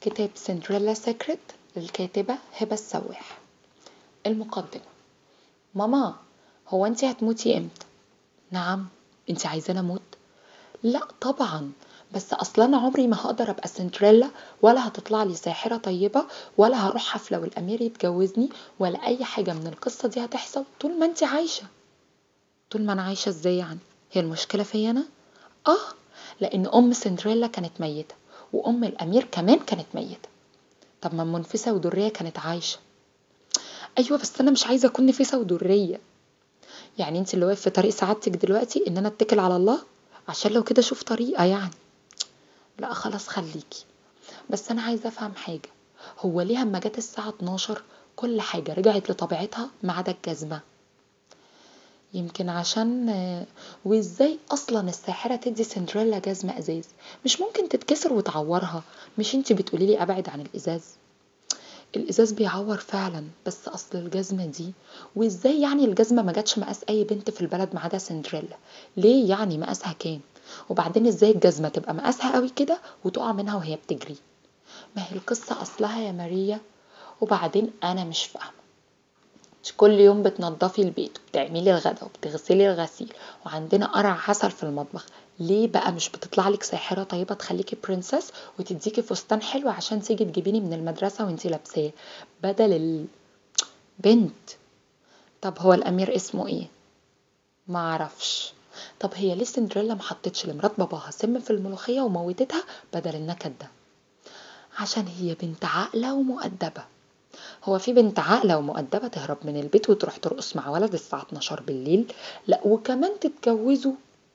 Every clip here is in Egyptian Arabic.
كتاب سندريلا سيكريت للكاتبة هبة السواح المقدمة ماما هو انت هتموتي امتى نعم انت عايزاني اموت لا طبعا بس اصلا انا عمري ما هقدر ابقى سندريلا ولا هتطلع لي ساحرة طيبة ولا هروح حفلة والامير يتجوزني ولا اي حاجة من القصة دي هتحصل طول ما انت عايشة طول ما انا عايشة ازاي يعني هي المشكلة فيا انا اه لان ام سندريلا كانت ميتة وام الامير كمان كانت ميتة طب ما ام نفيسة ودرية كانت عايشة ايوه بس انا مش عايزة اكون نفيسة ودرية يعني انت اللي واقف في طريق سعادتك دلوقتي ان انا اتكل على الله عشان لو كده اشوف طريقة يعني لا خلاص خليكي بس انا عايزة افهم حاجة هو ليه اما جت الساعة 12 كل حاجة رجعت لطبيعتها ما عدا الجزمة يمكن عشان وازاي اصلا الساحرة تدي سندريلا جزمة ازاز مش ممكن تتكسر وتعورها مش انتي بتقولي لي ابعد عن الازاز الازاز بيعور فعلا بس اصل الجزمة دي وازاي يعني الجزمة ما جاتش مقاس اي بنت في البلد ما عدا سندريلا ليه يعني مقاسها كام وبعدين ازاي الجزمة تبقى مقاسها قوي كده وتقع منها وهي بتجري ما هي القصة اصلها يا ماريا وبعدين انا مش فاهمة مش كل يوم بتنضفي البيت وبتعملي الغدا وبتغسلي الغسيل وعندنا قرع عسل في المطبخ ليه بقى مش بتطلع لك ساحرة طيبة تخليكي برنسس وتديكي فستان حلو عشان تيجي تجيبيني من المدرسة وانتي لابساه بدل ال... بنت طب هو الأمير اسمه ايه معرفش طب هي ليه سندريلا ما حطتش لمرات باباها سم في الملوخية وموتتها بدل النكد ده عشان هي بنت عاقلة ومؤدبة هو في بنت عاقلة ومؤدبة تهرب من البيت وتروح ترقص مع ولد الساعة 12 بالليل لا وكمان تتجوزوا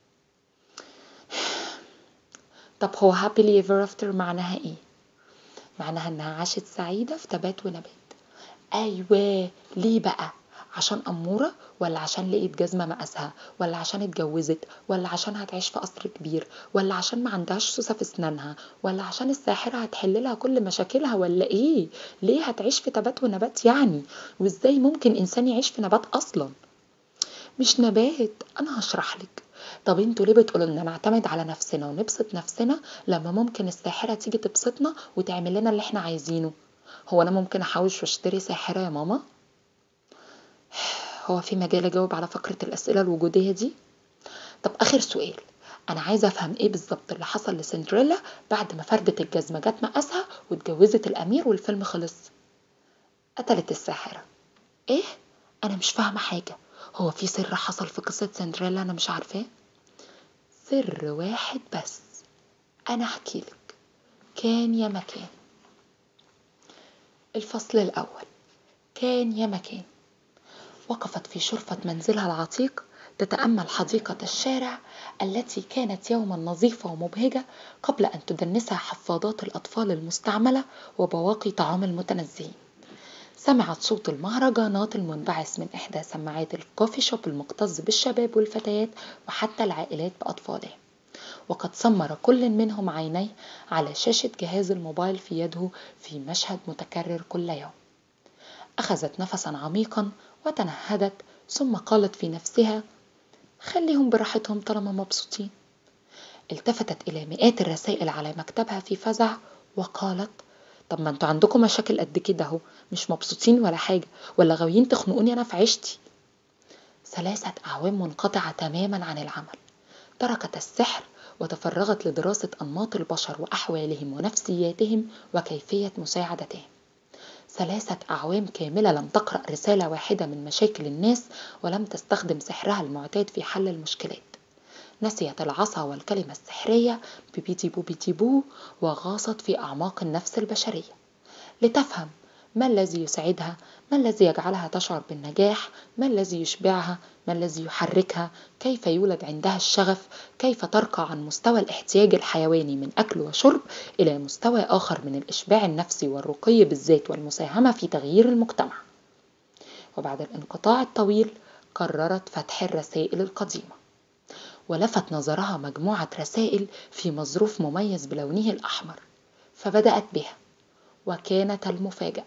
طب هو happily ever after معناها ايه معناها انها عاشت سعيدة في تبات ونبات ايوه ليه بقى عشان أمورة ولا عشان لقيت جزمة مقاسها ولا عشان اتجوزت ولا عشان هتعيش في قصر كبير ولا عشان ما عندهاش سوسة في اسنانها ولا عشان الساحرة هتحل لها كل مشاكلها ولا ايه ليه هتعيش في تبات ونبات يعني وازاي ممكن انسان يعيش في نبات اصلا مش نبات انا هشرح لك طب انتوا ليه بتقولوا ان نعتمد على نفسنا ونبسط نفسنا لما ممكن الساحرة تيجي تبسطنا وتعمل لنا اللي احنا عايزينه هو انا ممكن احوش واشتري ساحرة يا ماما هو في مجال اجاوب على فقرة الاسئلة الوجودية دي طب اخر سؤال انا عايزة افهم ايه بالظبط اللي حصل لسندريلا بعد ما فردت الجزمة جت مقاسها واتجوزت الامير والفيلم خلص قتلت الساحرة ايه انا مش فاهمة حاجة هو في سر حصل في قصة سندريلا انا مش عارفاه سر واحد بس انا احكيلك كان يا مكان الفصل الاول كان يا مكان وقفت في شرفة منزلها العتيق تتأمل حديقة الشارع التي كانت يوما نظيفة ومبهجة قبل أن تدنسها حفاضات الأطفال المستعملة وبواقي طعام المتنزهين سمعت صوت المهرجانات المنبعث من إحدى سماعات الكوفي شوب المكتظ بالشباب والفتيات وحتى العائلات بأطفالهم وقد سمر كل منهم عينيه على شاشة جهاز الموبايل في يده في مشهد متكرر كل يوم أخذت نفسا عميقا وتنهدت ثم قالت في نفسها خليهم براحتهم طالما مبسوطين التفتت إلى مئات الرسائل على مكتبها في فزع وقالت طب ما انتوا عندكم مشاكل قد كده اهو مش مبسوطين ولا حاجة ولا غاويين تخنقوني أنا في عيشتي ثلاثة أعوام منقطعة تماما عن العمل تركت السحر وتفرغت لدراسة أنماط البشر وأحوالهم ونفسياتهم وكيفية مساعدتهم ثلاثة أعوام كاملة لم تقرأ رسالة واحدة من مشاكل الناس ولم تستخدم سحرها المعتاد في حل المشكلات نسيت العصا والكلمة السحرية ببيتي بو بيتي بو وغاصت في أعماق النفس البشرية لتفهم ما الذي يسعدها ما الذي يجعلها تشعر بالنجاح ما الذي يشبعها ما الذي يحركها كيف يولد عندها الشغف كيف ترقى عن مستوى الاحتياج الحيواني من أكل وشرب إلى مستوى آخر من الإشباع النفسي والرقي بالذات والمساهمة في تغيير المجتمع وبعد الانقطاع الطويل قررت فتح الرسائل القديمة ولفت نظرها مجموعة رسائل في مظروف مميز بلونه الأحمر فبدأت بها وكانت المفاجأة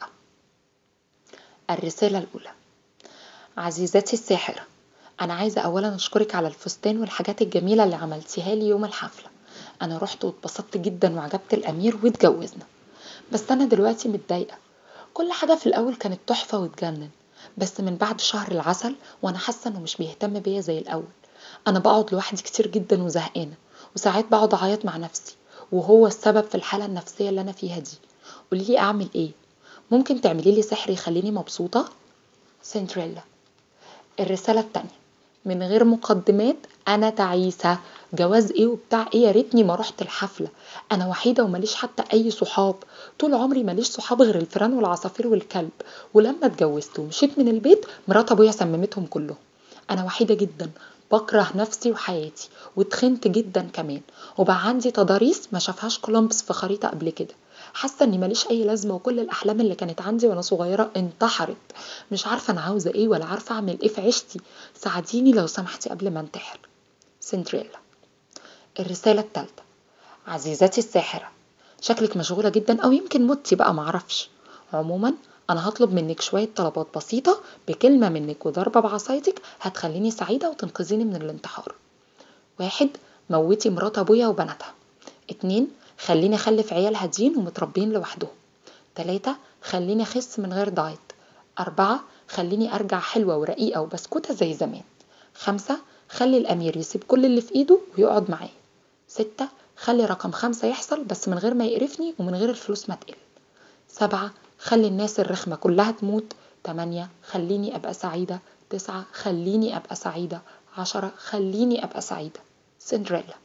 الرسالة الأولى عزيزتي الساحرة أنا عايزة أولا أشكرك على الفستان والحاجات الجميلة اللي عملتيها لي يوم الحفلة أنا رحت واتبسطت جدا وعجبت الأمير واتجوزنا بس أنا دلوقتي متضايقة كل حاجة في الأول كانت تحفة وتجنن بس من بعد شهر العسل وأنا حاسة إنه مش بيهتم بيا زي الأول أنا بقعد لوحدي كتير جدا وزهقانة وساعات بقعد أعيط مع نفسي وهو السبب في الحالة النفسية اللي أنا فيها دي قوليلي أعمل إيه ممكن تعمليلي سحر يخليني مبسوطة سندريلا الرسالة التانية من غير مقدمات انا تعيسه جواز ايه وبتاع ايه يا ريتني ما رحت الحفله انا وحيده وماليش حتى اي صحاب طول عمري ماليش صحاب غير الفيران والعصافير والكلب ولما اتجوزت ومشيت من البيت مرات ابويا سممتهم كلهم انا وحيده جدا بكره نفسي وحياتي وتخنت جدا كمان وبقى عندي تضاريس ما شافهاش كولومبس في خريطه قبل كده حاسه اني ماليش اي لازمه وكل الاحلام اللي كانت عندي وانا صغيره انتحرت مش عارفه انا عاوزه ايه ولا عارفه اعمل ايه في عيشتي ساعديني لو سمحتي قبل ما انتحر سندريلا الرساله الثالثه عزيزتي الساحره شكلك مشغوله جدا او يمكن متي بقى معرفش عموما انا هطلب منك شويه طلبات بسيطه بكلمه منك وضربه بعصايتك هتخليني سعيده وتنقذيني من الانتحار واحد موتي مرات ابويا وبناتها اتنين خليني اخلف عيال هادين ومتربين لوحدهم تلاتة خليني اخس من غير دايت أربعة خليني أرجع حلوة ورقيقة وبسكوتة زي زمان خمسة خلي الأمير يسيب كل اللي في إيده ويقعد معايا ستة خلي رقم خمسة يحصل بس من غير ما يقرفني ومن غير الفلوس ما تقل سبعة خلي الناس الرخمة كلها تموت تمانية خليني أبقى سعيدة تسعة خليني أبقى سعيدة عشرة خليني أبقى سعيدة سندريلا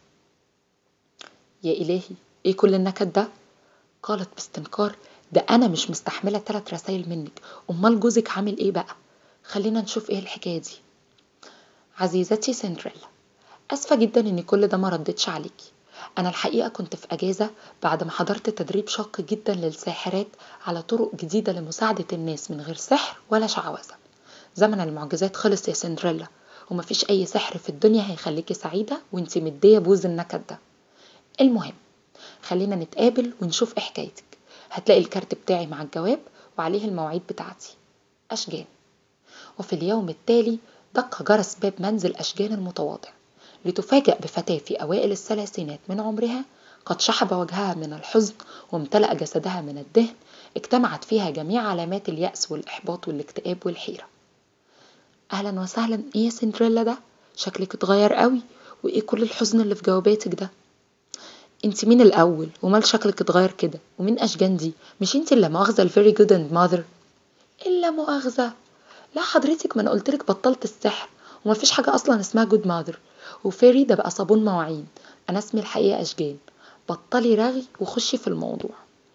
يا إلهي إيه كل النكد ده؟ قالت باستنكار ده أنا مش مستحملة تلات رسايل منك أمال جوزك عامل إيه بقى؟ خلينا نشوف إيه الحكاية دي عزيزتي سندريلا أسفة جدا إني كل ده ما ردتش عليكي أنا الحقيقة كنت في أجازة بعد ما حضرت تدريب شاق جدا للساحرات على طرق جديدة لمساعدة الناس من غير سحر ولا شعوذة زمن المعجزات خلص يا سندريلا ومفيش أي سحر في الدنيا هيخليكي سعيدة وانتي مدية بوز النكد ده المهم خلينا نتقابل ونشوف ايه حكايتك هتلاقي الكارت بتاعي مع الجواب وعليه المواعيد بتاعتي أشجان وفي اليوم التالي دق جرس باب منزل أشجان المتواضع لتفاجأ بفتاة في أوائل الثلاثينات من عمرها قد شحب وجهها من الحزن وامتلأ جسدها من الدهن اجتمعت فيها جميع علامات اليأس والإحباط والاكتئاب والحيرة أهلا وسهلا إيه يا سندريلا ده شكلك اتغير قوي وإيه كل الحزن اللي في جواباتك ده انت مين الاول ومال شكلك اتغير كده ومين اشجان دي مش انت اللي مؤاخذه الفيري جود اند ماذر الا مؤاخذه لا حضرتك ما انا قلتلك بطلت السحر ومفيش حاجه اصلا اسمها جود ماذر وفيري ده بقى صابون مواعين انا اسمي الحقيقه اشجان بطلي رغي وخشي في الموضوع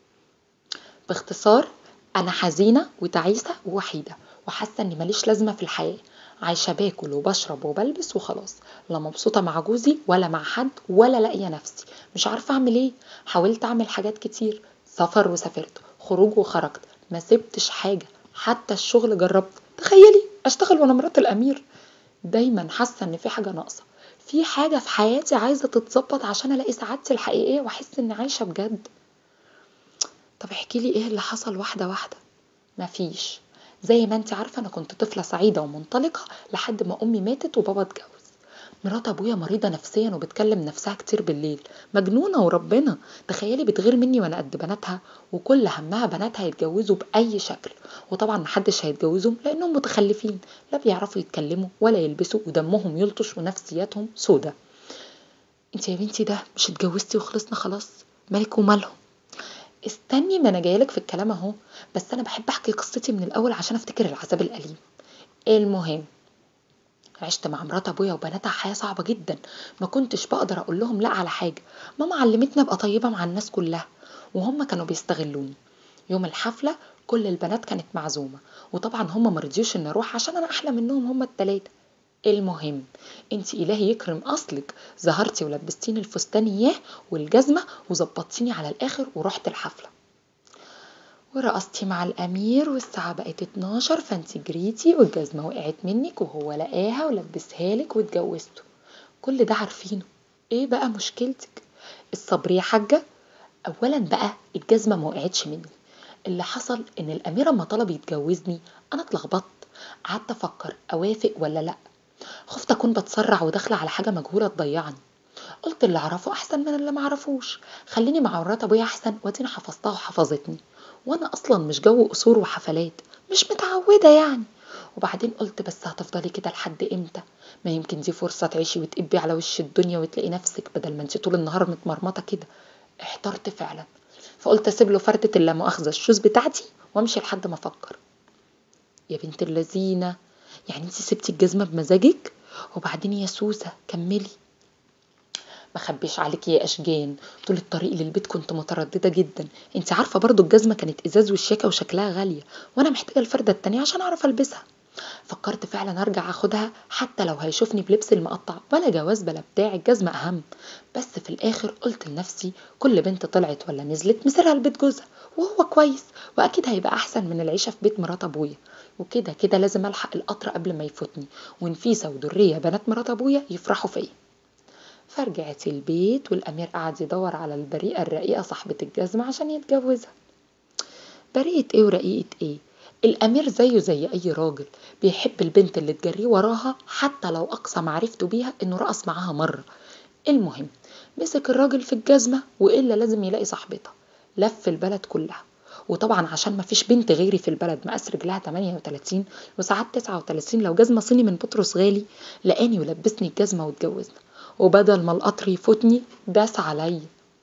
باختصار انا حزينه وتعيسه ووحيده وحاسه اني ماليش لازمه في الحياه عايشه باكل وبشرب وبلبس وخلاص لا مبسوطه مع جوزي ولا مع حد ولا لاقيه نفسي مش عارفه اعمل ايه حاولت اعمل حاجات كتير سفر وسافرت خروج وخرجت ما سبتش حاجه حتى الشغل جربت تخيلي اشتغل وانا مرات الامير دايما حاسه ان في حاجه ناقصه في حاجه في حياتي عايزه تتظبط عشان الاقي سعادتي الحقيقيه واحس اني عايشه بجد طب احكي لي ايه اللي حصل واحده واحده مفيش زي ما انت عارفه انا كنت طفله سعيده ومنطلقه لحد ما امي ماتت وبابا اتجوز مرات ابويا مريضه نفسيا وبتكلم نفسها كتير بالليل مجنونه وربنا تخيلي بتغير مني وانا قد بناتها وكل همها بناتها يتجوزوا باي شكل وطبعا محدش هيتجوزهم لانهم متخلفين لا بيعرفوا يتكلموا ولا يلبسوا ودمهم يلطش ونفسياتهم سودة انت يا بنتي ده مش اتجوزتي وخلصنا خلاص مالك ومالهم استني ما انا جايلك في الكلام اهو بس انا بحب احكي قصتي من الاول عشان افتكر العذاب الاليم المهم عشت مع مرات ابويا وبناتها حياه صعبه جدا ما كنتش بقدر اقول لهم لا على حاجه ماما علمتني ابقى طيبه مع الناس كلها وهم كانوا بيستغلوني يوم الحفله كل البنات كانت معزومه وطبعا هم مرضيوش ان اروح عشان انا احلى منهم هم التلاته المهم انت الهي يكرم اصلك ظهرتي ولبستيني الفستان اياه والجزمه وظبطتيني على الاخر ورحت الحفله ورقصتي مع الامير والساعه بقت 12 فانت جريتي والجزمه وقعت منك وهو لقاها ولبسها لك واتجوزته كل ده عارفينه ايه بقى مشكلتك الصبر يا حاجه اولا بقى الجزمه ما وقعتش مني اللي حصل ان الامير اما طلب يتجوزني انا اتلخبطت قعدت افكر اوافق ولا لا خفت اكون بتسرع وداخله على حاجه مجهوله تضيعني قلت اللي اعرفه احسن من اللي معرفوش خليني مع مرات ابويا احسن وادينا حفظتها وحفظتني وانا اصلا مش جو قصور وحفلات مش متعودة يعني وبعدين قلت بس هتفضلي كده لحد امتى ما يمكن دي فرصة تعيشي وتقبي على وش الدنيا وتلاقي نفسك بدل ما انت طول النهار متمرمطة كده احترت فعلا فقلت اسيب له فردة اللا مؤاخذة الشوز بتاعتي وامشي لحد ما افكر يا بنت اللذينة يعني انت سبتي الجزمة بمزاجك وبعدين يا سوسة كملي ما خبيش عليك يا اشجان طول الطريق للبيت كنت متردده جدا انت عارفه برضو الجزمه كانت ازاز والشياكه وشكلها غاليه وانا محتاجه الفرده التانية عشان اعرف البسها فكرت فعلا ارجع اخدها حتى لو هيشوفني بلبس المقطع ولا جواز بلا بتاع الجزمه اهم بس في الاخر قلت لنفسي كل بنت طلعت ولا نزلت مسيرها لبيت جوزها وهو كويس واكيد هيبقى احسن من العيشه في بيت مرات ابويا وكده كده لازم الحق القطر قبل ما يفوتني ونفيسه ودريه بنات مرات ابويا يفرحوا فيا فرجعت البيت والأمير قعد يدور على البريئة الرقيقة صاحبة الجزمة عشان يتجوزها بريئة ايه ورقيقة ايه الأمير زيه زي أي راجل بيحب البنت اللي تجريه وراها حتى لو أقصى معرفته بيها إنه رقص معاها مرة المهم مسك الراجل في الجزمة وإلا لازم يلاقي صاحبتها لف البلد كلها وطبعا عشان ما فيش بنت غيري في البلد مقاس رجلها 38 وساعات 39 لو جزمة صيني من بطرس غالي لقاني ولبسني الجزمة واتجوزنا وبدل ما القطر يفوتني داس عليا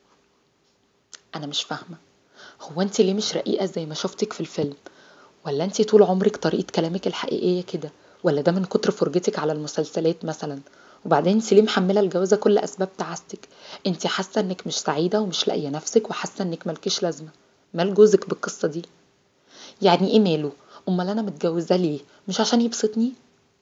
انا مش فاهمه هو انت ليه مش رقيقه زي ما شفتك في الفيلم ولا انت طول عمرك طريقه كلامك الحقيقيه كده ولا ده من كتر فرجتك على المسلسلات مثلا وبعدين انت ليه محمله الجوازه كل اسباب تعاستك انت حاسه انك مش سعيده ومش لاقيه نفسك وحاسه انك مالكيش لازمه مال جوزك بالقصه دي يعني ايه ماله امال انا متجوزه ليه مش عشان يبسطني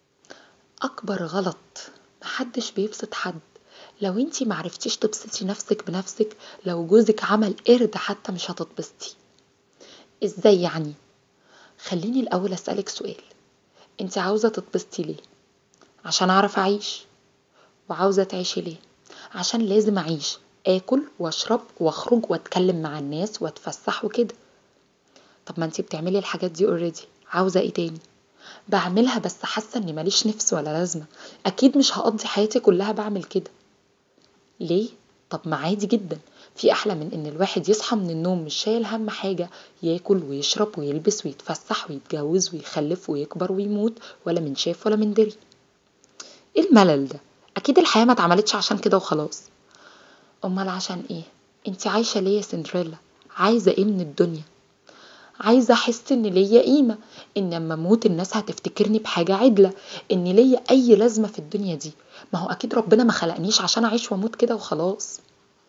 اكبر غلط محدش بيبسط حد لو انتي معرفتيش تبسطي نفسك بنفسك لو جوزك عمل قرد حتى مش هتتبسطي ازاي يعني خليني الاول اسالك سؤال انت عاوزه تتبسطي ليه عشان اعرف اعيش وعاوزه تعيشي ليه عشان لازم اعيش اكل واشرب واخرج واتكلم مع الناس واتفسح وكده طب ما انتي بتعملي الحاجات دي اوريدي عاوزه ايه تاني بعملها بس حاسه اني ماليش نفس ولا لازمه اكيد مش هقضي حياتي كلها بعمل كده ليه طب ما عادي جدا في احلى من ان الواحد يصحى من النوم مش شايل هم حاجه ياكل ويشرب ويلبس ويتفسح ويتجوز ويخلف ويكبر ويموت ولا من شاف ولا من دري ايه الملل ده اكيد الحياه ما اتعملتش عشان كده وخلاص امال عشان ايه انت عايشه ليه يا سندريلا عايزه ايه من الدنيا عايزه احس ان ليا قيمه ان لما اموت الناس هتفتكرني بحاجه عدله ان ليا اي لازمه في الدنيا دي ما هو اكيد ربنا ما خلقنيش عشان اعيش واموت كده وخلاص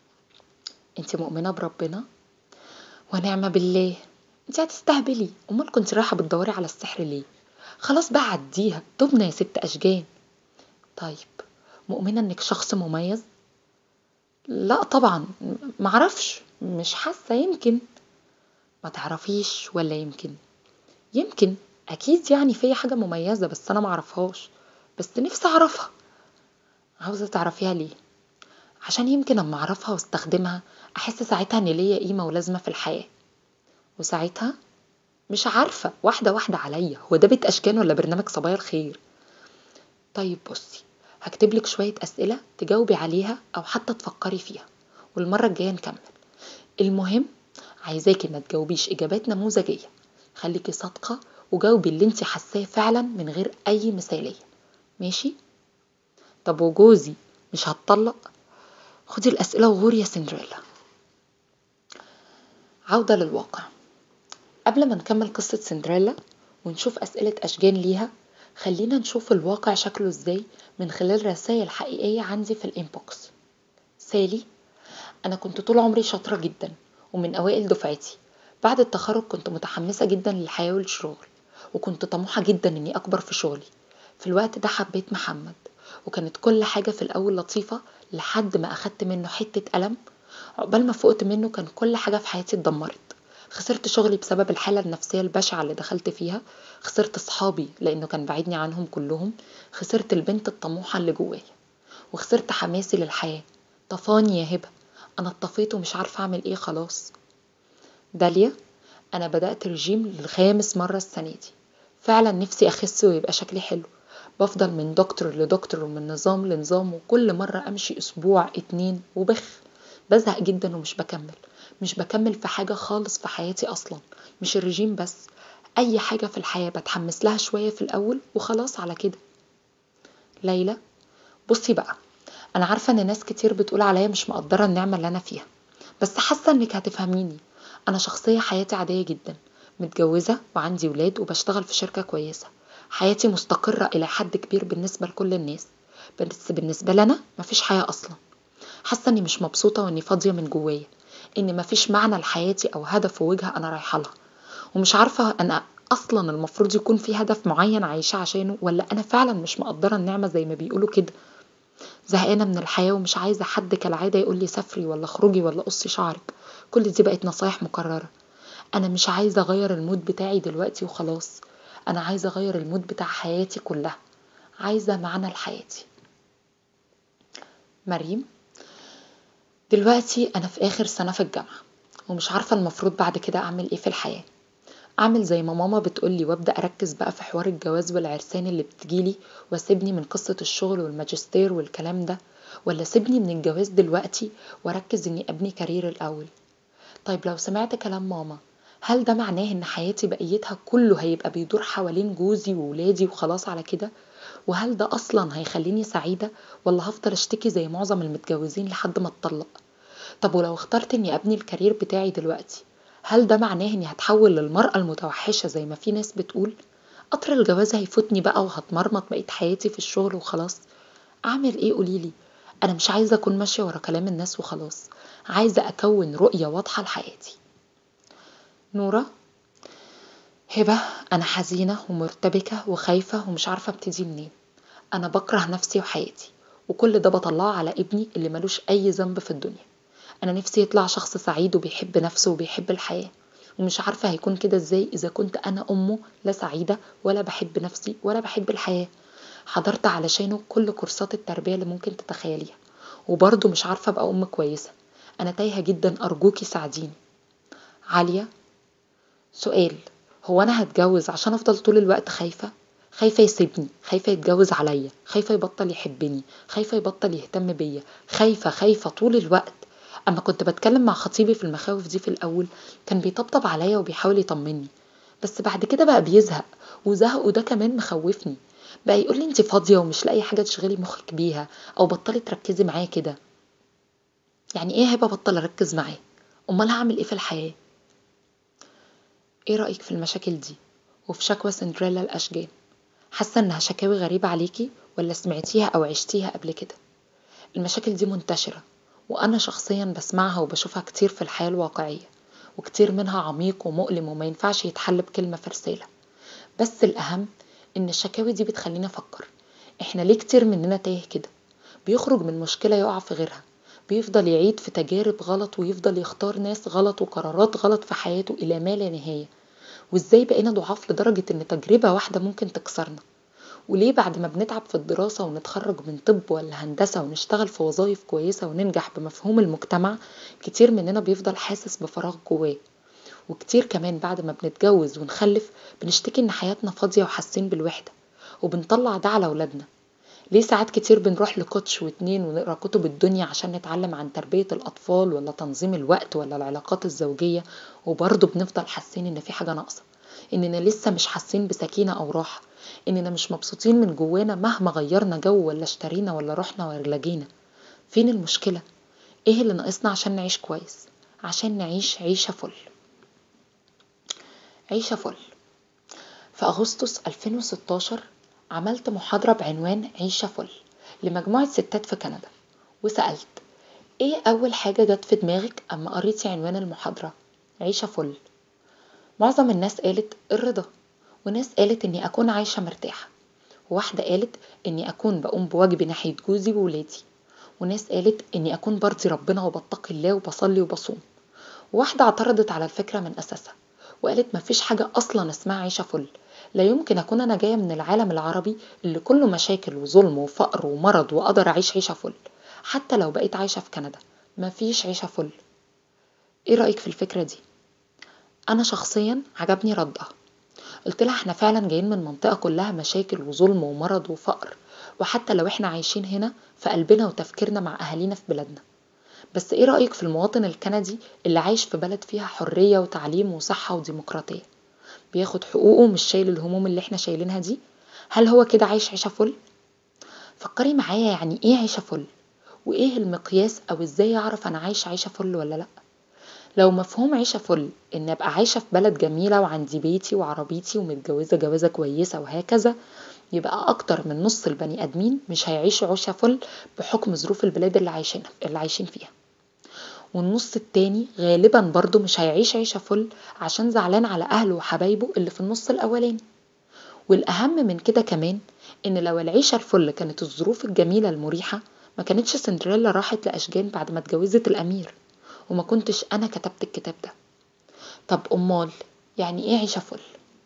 انت مؤمنه بربنا ونعمه بالله انت هتستهبلي امال كنت رايحه بتدوري على السحر ليه خلاص بقى عديها تبنى يا ست اشجان طيب مؤمنه انك شخص مميز لا طبعا معرفش مش حاسه يمكن ما تعرفيش ولا يمكن يمكن اكيد يعني في حاجه مميزه بس انا معرفهاش بس نفسي اعرفها عاوزه تعرفيها ليه عشان يمكن اما اعرفها واستخدمها احس ساعتها ان ليا قيمه ولازمه في الحياه وساعتها مش عارفه واحده واحده عليا هو ده بيت اشكان ولا برنامج صبايا الخير طيب بصي هكتب لك شويه اسئله تجاوبي عليها او حتى تفكري فيها والمره الجايه نكمل المهم عايزاكي ما تجاوبيش اجابات نموذجيه خليكي صادقه وجاوبي اللي انت حاساه فعلا من غير اي مثاليه ماشي طب وجوزي مش هتطلق خدي الاسئله وغوري يا سندريلا عوده للواقع قبل ما نكمل قصه سندريلا ونشوف اسئله اشجان ليها خلينا نشوف الواقع شكله ازاي من خلال رسائل حقيقيه عندي في الانبوكس سالي انا كنت طول عمري شاطره جدا ومن أوائل دفعتي بعد التخرج كنت متحمسة جدا للحياة والشغل وكنت طموحة جدا إني أكبر في شغلي في الوقت ده حبيت محمد وكانت كل حاجة في الأول لطيفة لحد ما أخدت منه حتة ألم عقبال ما فقت منه كان كل حاجة في حياتي اتدمرت خسرت شغلي بسبب الحالة النفسية البشعة اللي دخلت فيها خسرت صحابي لأنه كان بعيدني عنهم كلهم خسرت البنت الطموحة اللي جوايا وخسرت حماسي للحياة طفاني يا هبة انا اتطفيت ومش عارفه اعمل ايه خلاص داليا انا بدات رجيم للخامس مره السنه دي فعلا نفسي اخس ويبقى شكلي حلو بفضل من دكتور لدكتور ومن نظام لنظام وكل مرة أمشي أسبوع اتنين وبخ بزهق جدا ومش بكمل مش بكمل في حاجة خالص في حياتي أصلا مش الرجيم بس أي حاجة في الحياة بتحمس لها شوية في الأول وخلاص على كده ليلى بصي بقى أنا عارفة إن ناس كتير بتقول عليا مش مقدرة النعمة اللي أنا فيها بس حاسة إنك هتفهميني أنا شخصية حياتي عادية جدا متجوزة وعندي ولاد وبشتغل في شركة كويسة حياتي مستقرة إلى حد كبير بالنسبة لكل الناس بس بالنسبة لنا مفيش حياة أصلا حاسة إني مش مبسوطة وإني فاضية من جوايا إن مفيش معنى لحياتي أو هدف ووجهة أنا رايحة لها ومش عارفة أنا أصلا المفروض يكون في هدف معين عايشة عشانه ولا أنا فعلا مش مقدرة النعمة زي ما بيقولوا كده زهقانة من الحياة ومش عايزة حد كالعادة يقول لي سافري ولا خروجي ولا قصي شعرك كل دي بقت نصايح مكررة أنا مش عايزة أغير المود بتاعي دلوقتي وخلاص أنا عايزة أغير المود بتاع حياتي كلها عايزة معنى لحياتي مريم دلوقتي أنا في آخر سنة في الجامعة ومش عارفة المفروض بعد كده أعمل إيه في الحياة أعمل زي ما ماما بتقولي وأبدأ أركز بقى في حوار الجواز والعرسان اللي بتجيلي وأسيبني من قصة الشغل والماجستير والكلام ده ولا سيبني من الجواز دلوقتي وأركز إني أبني كارير الأول طيب لو سمعت كلام ماما هل ده معناه إن حياتي بقيتها كله هيبقى بيدور حوالين جوزي وولادي وخلاص على كده وهل ده أصلا هيخليني سعيدة ولا هفضل أشتكي زي معظم المتجوزين لحد ما اتطلق طب ولو اخترت إني أبني الكارير بتاعي دلوقتي هل ده معناه إني هتحول للمرأة المتوحشة زي ما في ناس بتقول قطر الجواز هيفوتني بقى وهتمرمط بقية حياتي في الشغل وخلاص أعمل إيه قوليلي أنا مش عايزة أكون ماشية ورا كلام الناس وخلاص عايزة أكون رؤية واضحة لحياتي نورة هبة أنا حزينة ومرتبكة وخايفة ومش عارفة ابتدي منين أنا بكره نفسي وحياتي وكل ده بطلعه على ابني اللي ملوش أي ذنب في الدنيا أنا نفسي يطلع شخص سعيد وبيحب نفسه وبيحب الحياة ومش عارفة هيكون كده ازاي إذا كنت أنا أمه لا سعيدة ولا بحب نفسي ولا بحب الحياة حضرت علشانه كل كورسات التربية اللي ممكن تتخيليها وبرضه مش عارفة أبقى أم كويسة أنا تايهة جدا أرجوكي ساعديني عالية سؤال هو أنا هتجوز عشان أفضل طول الوقت خايفة خايفة يسيبني خايفة يتجوز عليا خايفة يبطل يحبني خايفة يبطل يهتم بيا خايفة خايفة طول الوقت أما كنت بتكلم مع خطيبي في المخاوف دي في الأول كان بيطبطب عليا وبيحاول يطمني بس بعد كده بقى بيزهق وزهقه ده كمان مخوفني بقى يقول لي انت فاضية ومش لاقي حاجة تشغلي مخك بيها أو بطلي تركزي معايا كده يعني ايه هيبقى بطل أركز معاه أمال هعمل ايه في الحياة ايه رأيك في المشاكل دي وفي شكوى سندريلا الأشجان حاسة انها شكاوي غريبة عليكي ولا سمعتيها أو عشتيها قبل كده المشاكل دي منتشرة وأنا شخصيا بسمعها وبشوفها كتير في الحياة الواقعية وكتير منها عميق ومؤلم وما ينفعش يتحل بكلمة في رسالة بس الأهم إن الشكاوي دي بتخليني أفكر إحنا ليه كتير مننا تايه كده بيخرج من مشكلة يقع في غيرها بيفضل يعيد في تجارب غلط ويفضل يختار ناس غلط وقرارات غلط في حياته إلى ما لا نهاية وإزاي بقينا ضعاف لدرجة إن تجربة واحدة ممكن تكسرنا وليه بعد ما بنتعب في الدراسة ونتخرج من طب ولا هندسة ونشتغل في وظائف كويسة وننجح بمفهوم المجتمع كتير مننا بيفضل حاسس بفراغ جواه وكتير كمان بعد ما بنتجوز ونخلف بنشتكي ان حياتنا فاضية وحاسين بالوحدة وبنطلع ده على ولادنا ليه ساعات كتير بنروح لكوتش واتنين ونقرا كتب الدنيا عشان نتعلم عن تربية الأطفال ولا تنظيم الوقت ولا العلاقات الزوجية وبرضه بنفضل حاسين إن في حاجة ناقصة إننا لسه مش حاسين بسكينة أو راحة إننا مش مبسوطين من جوانا مهما غيرنا جو ولا اشترينا ولا رحنا ولا جينا فين المشكلة؟ إيه اللي ناقصنا عشان نعيش كويس؟ عشان نعيش عيشة فل عيشة فل في أغسطس 2016 عملت محاضرة بعنوان عيشة فل لمجموعة ستات في كندا وسألت ايه أول حاجة جت في دماغك أما قريتي عنوان المحاضرة عيشة فل معظم الناس قالت الرضا وناس قالت اني اكون عايشة مرتاحة وواحدة قالت اني اكون بقوم بواجبي ناحية جوزي وولادي وناس قالت اني اكون برضي ربنا وبتقي الله وبصلي وبصوم وواحدة اعترضت على الفكرة من اساسها وقالت مفيش حاجة اصلا اسمها عيشة فل لا يمكن اكون انا جاية من العالم العربي اللي كله مشاكل وظلم وفقر ومرض واقدر اعيش عيشة فل حتى لو بقيت عايشة في كندا مفيش عيشة فل ايه رأيك في الفكرة دي انا شخصيا عجبني ردها قلت لها احنا فعلا جايين من منطقة كلها مشاكل وظلم ومرض وفقر وحتى لو احنا عايشين هنا فقلبنا وتفكيرنا مع أهالينا في بلادنا بس ايه رأيك في المواطن الكندي اللي عايش في بلد فيها حرية وتعليم وصحة وديمقراطية بياخد حقوقه مش شايل الهموم اللي احنا شايلينها دي هل هو كده عايش عيشة فل؟ فكري معايا يعني ايه عيشة فل؟ وايه المقياس او ازاي اعرف انا عايشة عيشة فل ولا لأ؟ لو مفهوم عيشة فل إن أبقى عايشة في بلد جميلة وعندي بيتي وعربيتي ومتجوزة جوازة كويسة وهكذا يبقى أكتر من نص البني آدمين مش هيعيشوا عيشة فل بحكم ظروف البلاد اللي عايشين اللي عايشين فيها والنص التاني غالبا برضو مش هيعيش عيشة فل عشان زعلان على أهله وحبايبه اللي في النص الأولاني والأهم من كده كمان إن لو العيشة الفل كانت الظروف الجميلة المريحة ما كانتش سندريلا راحت لأشجان بعد ما اتجوزت الأمير وما كنتش أنا كتبت الكتاب ده طب أمال يعني إيه عيشة فل؟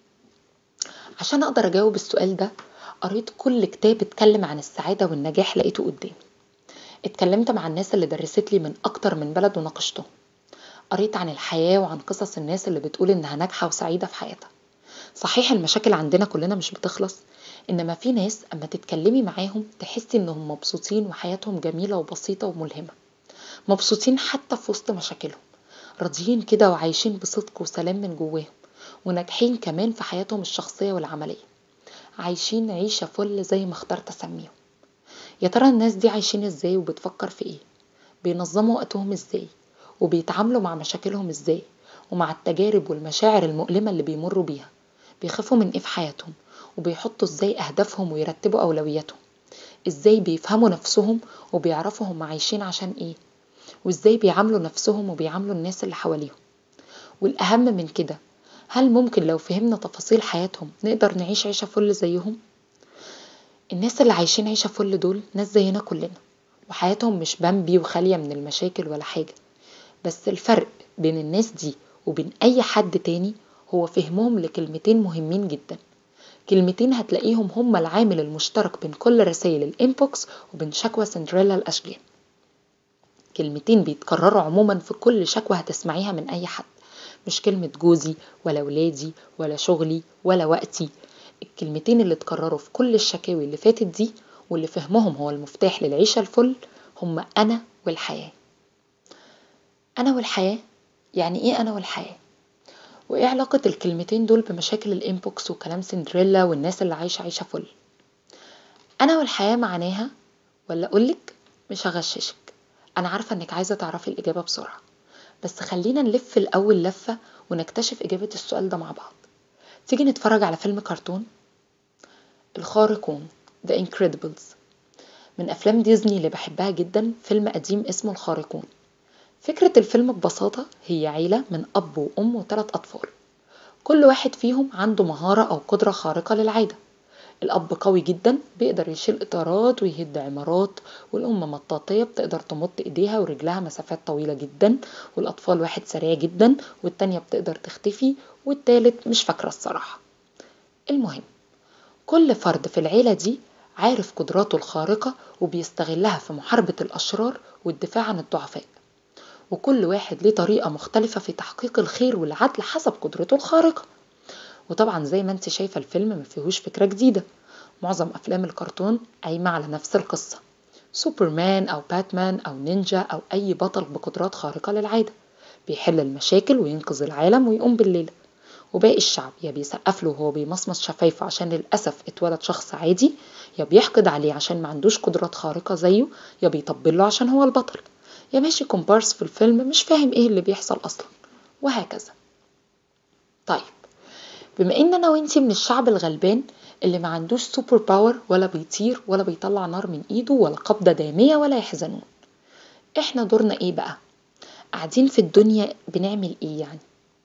عشان أقدر أجاوب السؤال ده قريت كل كتاب اتكلم عن السعادة والنجاح لقيته قدامي اتكلمت مع الناس اللي درست لي من أكتر من بلد وناقشتهم قريت عن الحياة وعن قصص الناس اللي بتقول إنها ناجحة وسعيدة في حياتها صحيح المشاكل عندنا كلنا مش بتخلص إنما في ناس أما تتكلمي معاهم تحسي إنهم مبسوطين وحياتهم جميلة وبسيطة وملهمة مبسوطين حتى في وسط مشاكلهم راضيين كده وعايشين بصدق وسلام من جواهم وناجحين كمان في حياتهم الشخصية والعملية عايشين عيشة فل زي ما اخترت أسميهم يا ترى الناس دي عايشين ازاي وبتفكر في ايه بينظموا وقتهم ازاي وبيتعاملوا مع مشاكلهم ازاي ومع التجارب والمشاعر المؤلمة اللي بيمروا بيها بيخافوا من ايه في حياتهم وبيحطوا ازاي أهدافهم ويرتبوا أولوياتهم ازاي بيفهموا نفسهم وبيعرفوا هم عايشين عشان ايه وازاي بيعاملوا نفسهم وبيعاملوا الناس اللي حواليهم والأهم من كده هل ممكن لو فهمنا تفاصيل حياتهم نقدر نعيش عيشة فل زيهم؟ الناس اللي عايشين عيشة فل دول ناس زينا كلنا وحياتهم مش بامبي وخالية من المشاكل ولا حاجة بس الفرق بين الناس دي وبين أي حد تاني هو فهمهم لكلمتين مهمين جدا كلمتين هتلاقيهم هما العامل المشترك بين كل رسائل الانبوكس وبين شكوى سندريلا الأشجان كلمتين بيتكرروا عموما في كل شكوى هتسمعيها من أي حد مش كلمة جوزي ولا ولادي ولا شغلي ولا وقتي الكلمتين اللي اتكرروا في كل الشكاوي اللي فاتت دي واللي فهمهم هو المفتاح للعيشة الفل هم أنا والحياة أنا والحياة يعني إيه أنا والحياة؟ وإيه علاقة الكلمتين دول بمشاكل الإنبوكس وكلام سندريلا والناس اللي عايشة عيشة فل؟ أنا والحياة معناها ولا أقولك مش هغششك أنا عارفة إنك عايزة تعرفي الإجابة بسرعة بس خلينا نلف الأول لفة ونكتشف إجابة السؤال ده مع بعض تيجي نتفرج على فيلم كرتون الخارقون The Incredibles من أفلام ديزني اللي بحبها جدا فيلم قديم اسمه الخارقون فكرة الفيلم ببساطة هي عيلة من أب وأم وثلاث أطفال كل واحد فيهم عنده مهارة أو قدرة خارقة للعادة الأب قوي جدا بيقدر يشيل إطارات ويهد عمارات والأم مطاطية بتقدر تمط إيديها ورجلها مسافات طويلة جدا والأطفال واحد سريع جدا والتانية بتقدر تختفي والتالت مش فاكرة الصراحة المهم كل فرد في العيلة دي عارف قدراته الخارقة وبيستغلها في محاربة الأشرار والدفاع عن الضعفاء وكل واحد ليه طريقة مختلفة في تحقيق الخير والعدل حسب قدرته الخارقة وطبعا زي ما انت شايفة الفيلم ما فيهوش فكرة جديدة معظم أفلام الكرتون قايمة على نفس القصة سوبرمان أو باتمان أو نينجا أو أي بطل بقدرات خارقة للعادة بيحل المشاكل وينقذ العالم ويقوم بالليلة وباقي الشعب يا بيسقف له وهو بيمصمص شفايفه عشان للأسف اتولد شخص عادي يا بيحقد عليه عشان ما عندوش قدرات خارقة زيه يا بيطبل له عشان هو البطل يا ماشي كومبارس في الفيلم مش فاهم ايه اللي بيحصل أصلا وهكذا طيب بما ان انا وانتي من الشعب الغلبان اللي ما عندوش سوبر باور ولا بيطير ولا بيطلع نار من ايده ولا قبضة دامية ولا يحزنون احنا دورنا ايه بقى قاعدين في الدنيا بنعمل ايه يعني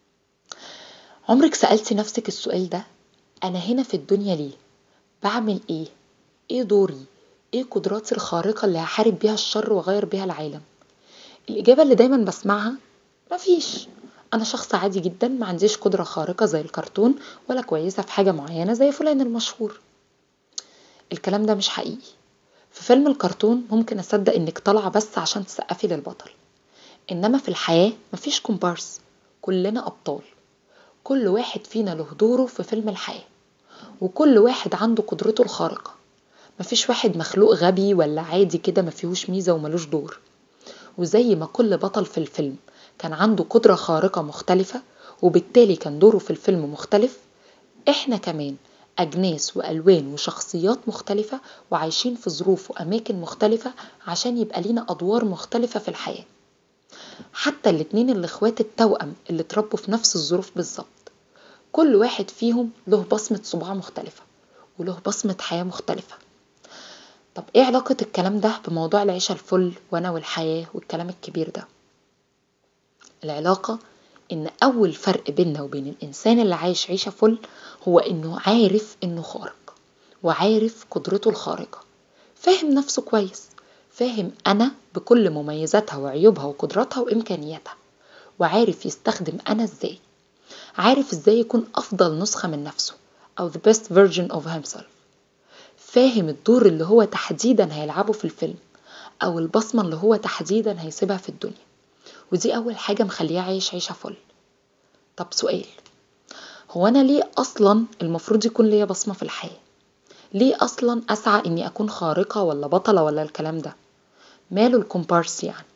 عمرك سألتي نفسك السؤال ده انا هنا في الدنيا ليه بعمل ايه ايه دوري ايه قدراتي الخارقة اللي هحارب بيها الشر واغير بيها العالم الاجابة اللي دايما بسمعها مفيش انا شخص عادي جدا ما عنديش قدرة خارقة زي الكرتون ولا كويسة في حاجة معينة زي فلان المشهور الكلام ده مش حقيقي في فيلم الكرتون ممكن اصدق انك طالعة بس عشان تسقفي للبطل انما في الحياة مفيش كومبارس كلنا ابطال كل واحد فينا له دوره في فيلم الحياة وكل واحد عنده قدرته الخارقة مفيش واحد مخلوق غبي ولا عادي كده مفيهوش ميزة وملوش دور وزي ما كل بطل في الفيلم كان عنده قدرة خارقة مختلفة وبالتالي كان دوره في الفيلم مختلف احنا كمان أجناس وألوان وشخصيات مختلفة وعايشين في ظروف وأماكن مختلفة عشان يبقى لينا أدوار مختلفة في الحياة حتى الاتنين الاخوات التوأم اللي اتربوا في نفس الظروف بالظبط كل واحد فيهم له بصمة صباع مختلفة وله بصمة حياة مختلفة طب ايه علاقة الكلام ده بموضوع العيشة الفل وانا والحياة والكلام الكبير ده العلاقة ان اول فرق بيننا وبين الانسان اللي عايش عيشة فل هو انه عارف انه خارق وعارف قدرته الخارقة فاهم نفسه كويس فاهم انا بكل مميزاتها وعيوبها وقدراتها وامكانياتها وعارف يستخدم انا ازاي عارف ازاي يكون افضل نسخة من نفسه او the best version of himself فاهم الدور اللي هو تحديدا هيلعبه في الفيلم او البصمة اللي هو تحديدا هيسيبها في الدنيا ودي اول حاجة مخليه عايش عيشة فل طب سؤال هو انا ليه اصلا المفروض يكون ليا بصمة في الحياة ليه اصلا اسعى اني اكون خارقة ولا بطلة ولا الكلام ده ماله الكومبارس يعني